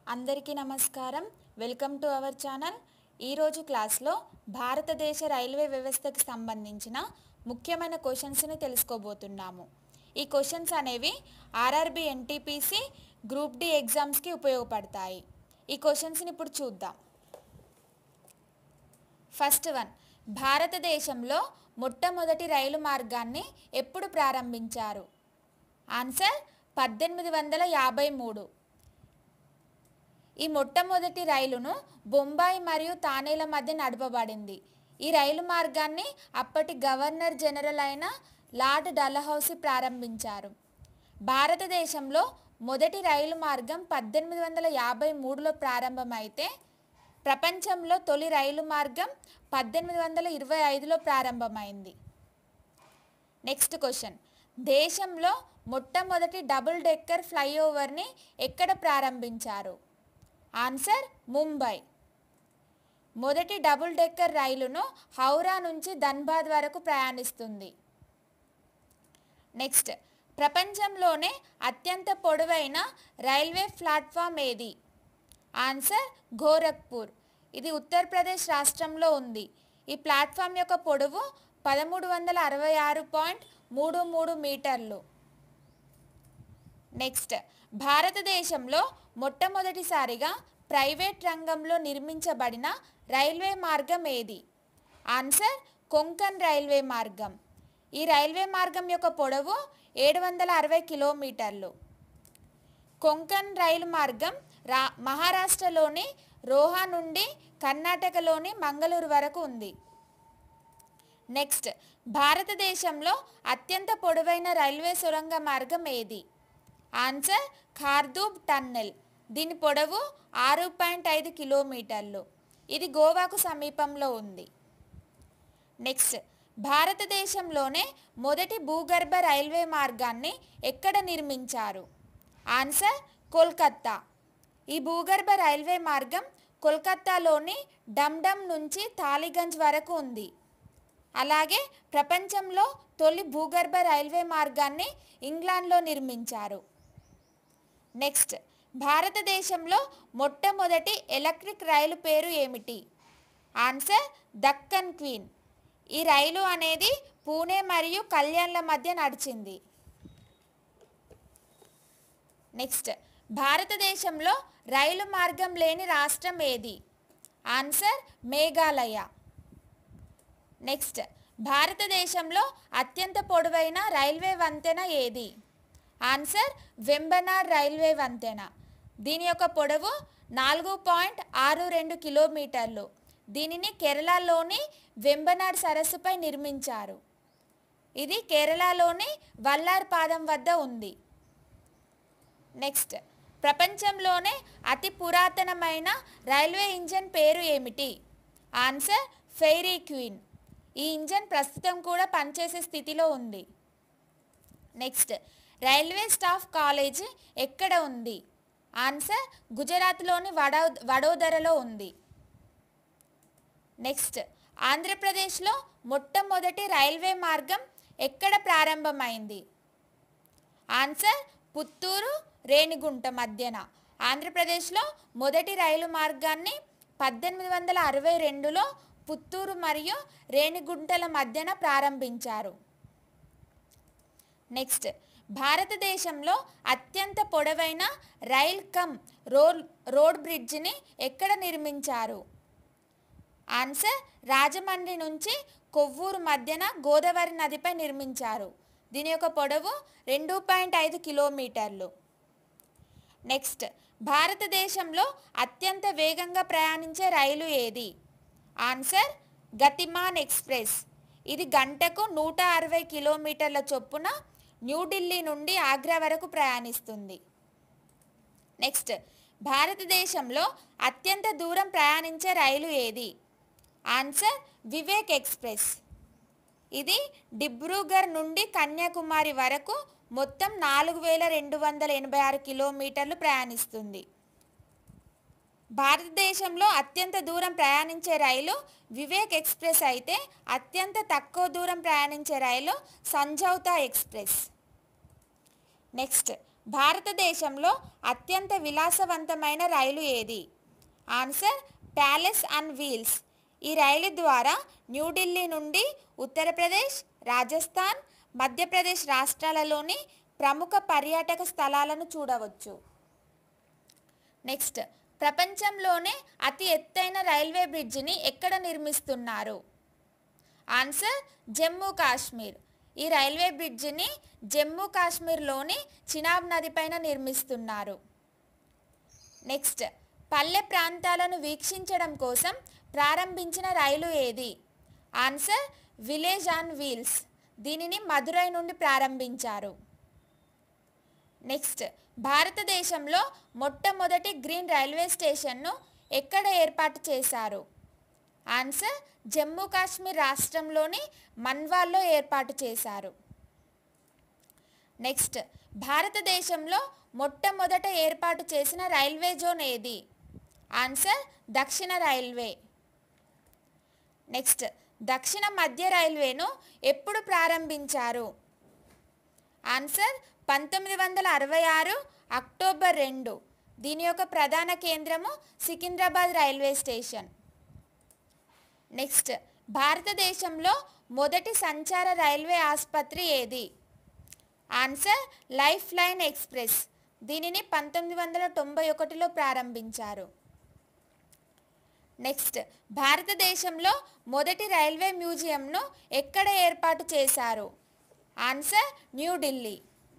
అందరికీ నమస్కారం welcome to our channel ఈరోజు క్లాస్లో భారతదేశ రైల్వే వ్యవస్థకి సంబంధించిన ముఖ్యమైన క్వశ్చన్స్ని తెలుసుకోబోతున్నాము ఈ క్వశ్చన్స్ అనేవి ఆర్ఆర్బి ఎన్టీపీసీ గ్రూప్ డి ఎగ్జామ్స్కి ఉపయోగపడతాయి ఈ క్వశ్చన్స్ని ఇప్పుడు చూద్దాం ఫస్ట్ వన్ భారతదేశంలో మొట్టమొదటి రైలు మార్గాన్ని ఎప్పుడు ప్రారంభించారు ఆన్సర్ పద్దెనిమిది వందల యాభై మూడు ఈ మొట్టమొదటి రైలును బొంబాయి మరియు తానేల మధ్య నడపబడింది ఈ రైలు మార్గాన్ని అప్పటి గవర్నర్ జనరల్ అయిన లార్డ్ డలహౌసీ ప్రారంభించారు భారతదేశంలో మొదటి రైలు మార్గం పద్దెనిమిది వందల యాభై మూడులో ప్రారంభమైతే ప్రపంచంలో తొలి రైలు మార్గం పద్దెనిమిది వందల ఇరవై ఐదులో ప్రారంభమైంది నెక్స్ట్ క్వశ్చన్ దేశంలో మొట్టమొదటి డబుల్ డెక్కర్ ఫ్లైఓవర్ని ఎక్కడ ప్రారంభించారు ఆన్సర్ ముంబై మొదటి డబుల్ డెక్కర్ రైలును హౌరా నుంచి ధన్బాద్ వరకు ప్రయాణిస్తుంది నెక్స్ట్ ప్రపంచంలోనే అత్యంత పొడవైన రైల్వే ప్లాట్ఫామ్ ఏది ఆన్సర్ గోరఖ్పూర్ ఇది ఉత్తరప్రదేశ్ రాష్ట్రంలో ఉంది ఈ ప్లాట్ఫామ్ యొక్క పొడవు పదమూడు వందల అరవై ఆరు పాయింట్ మూడు మూడు మీటర్లు నెక్స్ట్ భారతదేశంలో మొట్టమొదటిసారిగా ప్రైవేట్ రంగంలో నిర్మించబడిన రైల్వే మార్గం ఏది ఆన్సర్ కొంకన్ రైల్వే మార్గం ఈ రైల్వే మార్గం యొక్క పొడవు ఏడు వందల అరవై కిలోమీటర్లు కొంకన్ రైలు మార్గం రా మహారాష్ట్రలోని రోహా నుండి కర్ణాటకలోని మంగళూరు వరకు ఉంది నెక్స్ట్ భారతదేశంలో అత్యంత పొడవైన రైల్వే సొరంగ మార్గం ఏది ఆన్సర్ ఖార్దూబ్ టన్నెల్ దీని పొడవు ఆరు పాయింట్ ఐదు కిలోమీటర్లు ఇది గోవాకు సమీపంలో ఉంది నెక్స్ట్ భారతదేశంలోనే మొదటి భూగర్భ రైల్వే మార్గాన్ని ఎక్కడ నిర్మించారు ఆన్సర్ కోల్కత్తా ఈ భూగర్భ రైల్వే మార్గం కోల్కత్తాలోని డమ్డమ్ నుంచి తాలిగంజ్ వరకు ఉంది అలాగే ప్రపంచంలో తొలి భూగర్భ రైల్వే మార్గాన్ని ఇంగ్లాండ్లో నిర్మించారు నెక్స్ట్ భారతదేశంలో మొట్టమొదటి ఎలక్ట్రిక్ రైలు పేరు ఏమిటి ఆన్సర్ దక్కన్ క్వీన్ ఈ రైలు అనేది పూణే మరియు కళ్యాణ్ల మధ్య నడిచింది నెక్స్ట్ భారతదేశంలో రైలు మార్గం లేని రాష్ట్రం ఏది ఆన్సర్ మేఘాలయ నెక్స్ట్ భారతదేశంలో అత్యంత పొడవైన రైల్వే వంతెన ఏది ఆన్సర్ వెంబనాడ్ రైల్వే వంతెన దీని యొక్క పొడవు నాలుగు పాయింట్ ఆరు రెండు కిలోమీటర్లు దీనిని కేరళలోని వెంబనాడ్ సరస్సుపై నిర్మించారు ఇది కేరళలోని వల్లార్ పాదం వద్ద ఉంది నెక్స్ట్ ప్రపంచంలోనే అతి పురాతనమైన రైల్వే ఇంజన్ పేరు ఏమిటి ఆన్సర్ ఫెయిరీ క్వీన్ ఈ ఇంజన్ ప్రస్తుతం కూడా పనిచేసే స్థితిలో ఉంది నెక్స్ట్ రైల్వే స్టాఫ్ కాలేజీ ఎక్కడ ఉంది ఆన్సర్ గుజరాత్లోని వడో వడోదరలో ఉంది నెక్స్ట్ ఆంధ్రప్రదేశ్లో మొట్టమొదటి రైల్వే మార్గం ఎక్కడ ప్రారంభమైంది ఆన్సర్ పుత్తూరు రేణిగుంట మధ్యన ఆంధ్రప్రదేశ్లో మొదటి రైలు మార్గాన్ని పద్దెనిమిది వందల అరవై రెండులో పుత్తూరు మరియు రేణిగుంటల మధ్యన ప్రారంభించారు నెక్స్ట్ భారతదేశంలో అత్యంత పొడవైన రైల్ కమ్ రోడ్ రోడ్ బ్రిడ్జిని ఎక్కడ నిర్మించారు ఆన్సర్ రాజమండ్రి నుంచి కొవ్వూరు మధ్యన గోదావరి నదిపై నిర్మించారు దీని యొక్క పొడవు రెండు పాయింట్ ఐదు కిలోమీటర్లు నెక్స్ట్ భారతదేశంలో అత్యంత వేగంగా ప్రయాణించే రైలు ఏది ఆన్సర్ గతిమాన్ ఎక్స్ప్రెస్ ఇది గంటకు నూట అరవై కిలోమీటర్ల చొప్పున న్యూఢిల్లీ నుండి ఆగ్రా వరకు ప్రయాణిస్తుంది నెక్స్ట్ భారతదేశంలో అత్యంత దూరం ప్రయాణించే రైలు ఏది ఆన్సర్ వివేక్ ఎక్స్ప్రెస్ ఇది డిబ్రూగర్ నుండి కన్యాకుమారి వరకు మొత్తం నాలుగు వేల రెండు వందల ఎనభై ఆరు కిలోమీటర్లు ప్రయాణిస్తుంది భారతదేశంలో అత్యంత దూరం ప్రయాణించే రైలు వివేక్ ఎక్స్ప్రెస్ అయితే అత్యంత తక్కువ దూరం ప్రయాణించే రైలు సంజౌతా ఎక్స్ప్రెస్ నెక్స్ట్ భారతదేశంలో అత్యంత విలాసవంతమైన రైలు ఏది ఆన్సర్ ప్యాలెస్ అండ్ వీల్స్ ఈ రైలు ద్వారా న్యూఢిల్లీ నుండి ఉత్తరప్రదేశ్ రాజస్థాన్ మధ్యప్రదేశ్ రాష్ట్రాలలోని ప్రముఖ పర్యాటక స్థలాలను చూడవచ్చు నెక్స్ట్ ప్రపంచంలోనే అతి ఎత్తైన రైల్వే బ్రిడ్జిని ఎక్కడ నిర్మిస్తున్నారు ఆన్సర్ జమ్మూ కాశ్మీర్ ఈ రైల్వే బ్రిడ్జిని జమ్మూ కాశ్మీర్లోని చినాబ్ నది పైన నిర్మిస్తున్నారు నెక్స్ట్ పల్లె ప్రాంతాలను వీక్షించడం కోసం ప్రారంభించిన రైలు ఏది ఆన్సర్ విలేజ్ ఆన్ వీల్స్ దీనిని మదురై నుండి ప్రారంభించారు నెక్స్ట్ భారతదేశంలో మొట్టమొదటి గ్రీన్ రైల్వే స్టేషన్ను ఎక్కడ ఏర్పాటు చేశారు ఆన్సర్ జమ్మూ కాశ్మీర్ రాష్ట్రంలోని మన్వాల్లో ఏర్పాటు చేశారు నెక్స్ట్ భారతదేశంలో మొట్టమొదట ఏర్పాటు చేసిన రైల్వే జోన్ ఏది ఆన్సర్ దక్షిణ రైల్వే నెక్స్ట్ దక్షిణ మధ్య రైల్వేను ఎప్పుడు ప్రారంభించారు ఆన్సర్ పంతొమ్మిది వందల అరవై ఆరు అక్టోబర్ రెండు దీని యొక్క ప్రధాన కేంద్రము సికింద్రాబాద్ రైల్వే స్టేషన్ నెక్స్ట్ భారతదేశంలో మొదటి సంచార రైల్వే ఆసుపత్రి ఏది ఆన్సర్ లైఫ్ లైన్ ఎక్స్ప్రెస్ దీనిని పంతొమ్మిది వందల తొంభై ఒకటిలో ప్రారంభించారు నెక్స్ట్ భారతదేశంలో మొదటి రైల్వే మ్యూజియంను ఎక్కడ ఏర్పాటు చేశారు ఆన్సర్ న్యూఢిల్లీ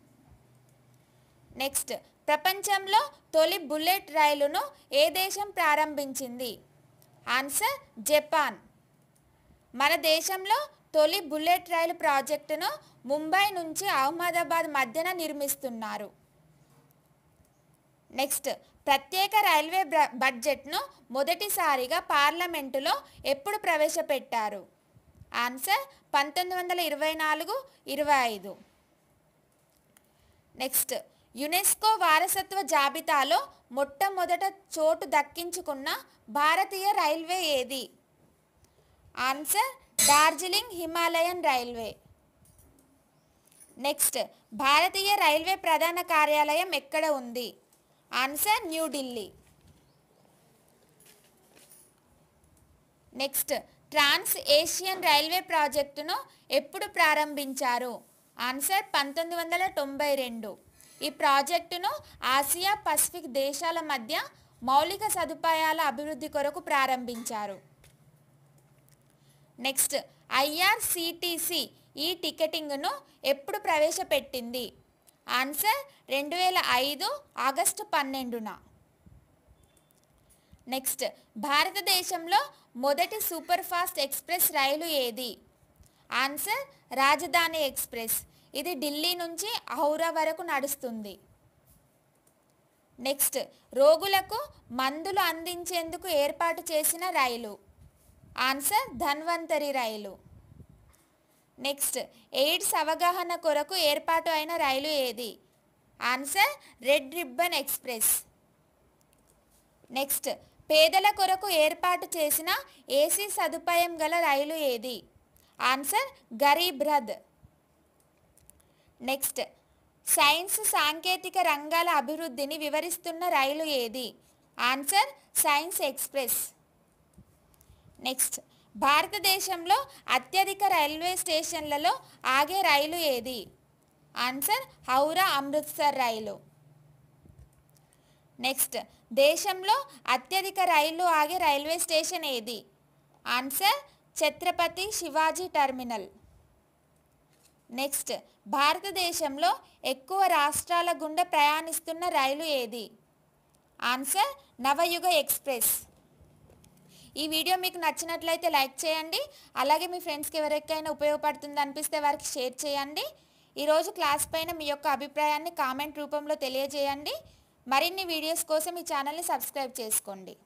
నెక్స్ట్ ప్రపంచంలో తొలి బుల్లెట్ రైలును ఏ దేశం ప్రారంభించింది ఆన్సర్ జపాన్ మన దేశంలో తొలి బుల్లెట్ రైలు ప్రాజెక్టును ముంబై నుంచి అహ్మదాబాద్ మధ్యన నిర్మిస్తున్నారు నెక్స్ట్ ప్రత్యేక రైల్వే బ్ర- బడ్జెట్ను మొదటిసారిగా పార్లమెంటులో ఎప్పుడు ప్రవేశపెట్టారు ఆన్సర్ పంతొమ్మిది వందల ఇరవై నాలుగు ఇరవై ఐదు నెక్స్ట్ యునెస్కో వారసత్వ జాబితాలో మొట్టమొదట చోటు దక్కించుకున్న భారతీయ రైల్వే ఏది answer Darjeeling Himalayan railway next భారతీయ రైల్వే ప్రధాన కార్యాలయం ఎక్కడ ఉంది answer New Delhi next trans Asian railway ప్రాజెక్టును ఎప్పుడు ప్రారంభించారు ఆన్సర్ పంతొమ్మిది వందల తొంభై రెండు ఈ ప్రాజెక్టును ఆసియా పసిఫిక్ దేశాల మధ్య మౌలిక సదుపాయాల అభివృద్ధి కొరకు ప్రారంభించారు నెక్స్ట్ ఐఆర్సిటిసి ఈ టికెటింగ్ను ఎప్పుడు ప్రవేశపెట్టింది ఆన్సర్ రెండు వేల ఐదు ఆగస్టు పన్నెండున నెక్స్ట్ భారతదేశంలో మొదటి సూపర్ ఫాస్ట్ ఎక్స్ప్రెస్ రైలు ఏది ఆన్సర్ రాజధాని ఎక్స్ప్రెస్ ఇది ఢిల్లీ నుంచి హౌరా వరకు నడుస్తుంది నెక్స్ట్ రోగులకు మందులు అందించేందుకు ఏర్పాటు చేసిన రైలు ఆన్సర్ ధన్వంతరి రైలు నెక్స్ట్ ఎయిడ్స్ అవగాహన కొరకు ఏర్పాటు అయిన రైలు ఏది answer red ribbon express next పేదల కొరకు ఏర్పాటు చేసిన ఏసీ సదుపాయం గల రైలు ఏది answer Garib Rath next science సాంకేతిక రంగాల అభివృద్ధిని వివరిస్తున్న రైలు ఏది ఆన్సర్ సైన్స్ ఎక్స్ప్రెస్ నెక్స్ట్ భారతదేశంలో అత్యధిక రైల్వే స్టేషన్లలో ఆగే రైలు ఏది ఆన్సర్ హౌరా అమృత్సర్ రైలు నెక్స్ట్ దేశంలో అత్యధిక రైళ్లు ఆగే రైల్వే స్టేషన్ ఏది answer Chhatrapati Shivaji terminal next భారతదేశంలో ఎక్కువ రాష్ట్రాల గుండా ప్రయాణిస్తున్న రైలు ఏది ఆన్సర్ నవయుగ ఎక్స్ప్రెస్ ఈ వీడియో మీకు నచ్చినట్లయితే లైక్ చేయండి అలాగే మీ ఫ్రెండ్స్కి ఎవరికైనా ఉపయోగపడుతుంది అనిపిస్తే వారికి షేర్ చేయండి ఈరోజు క్లాస్ పైన మీ యొక్క అభిప్రాయాన్ని కామెంట్ రూపంలో తెలియజేయండి మరిన్ని వీడియోస్ కోసం ఈ ఛానల్ని సబ్స్క్రైబ్ చేసుకోండి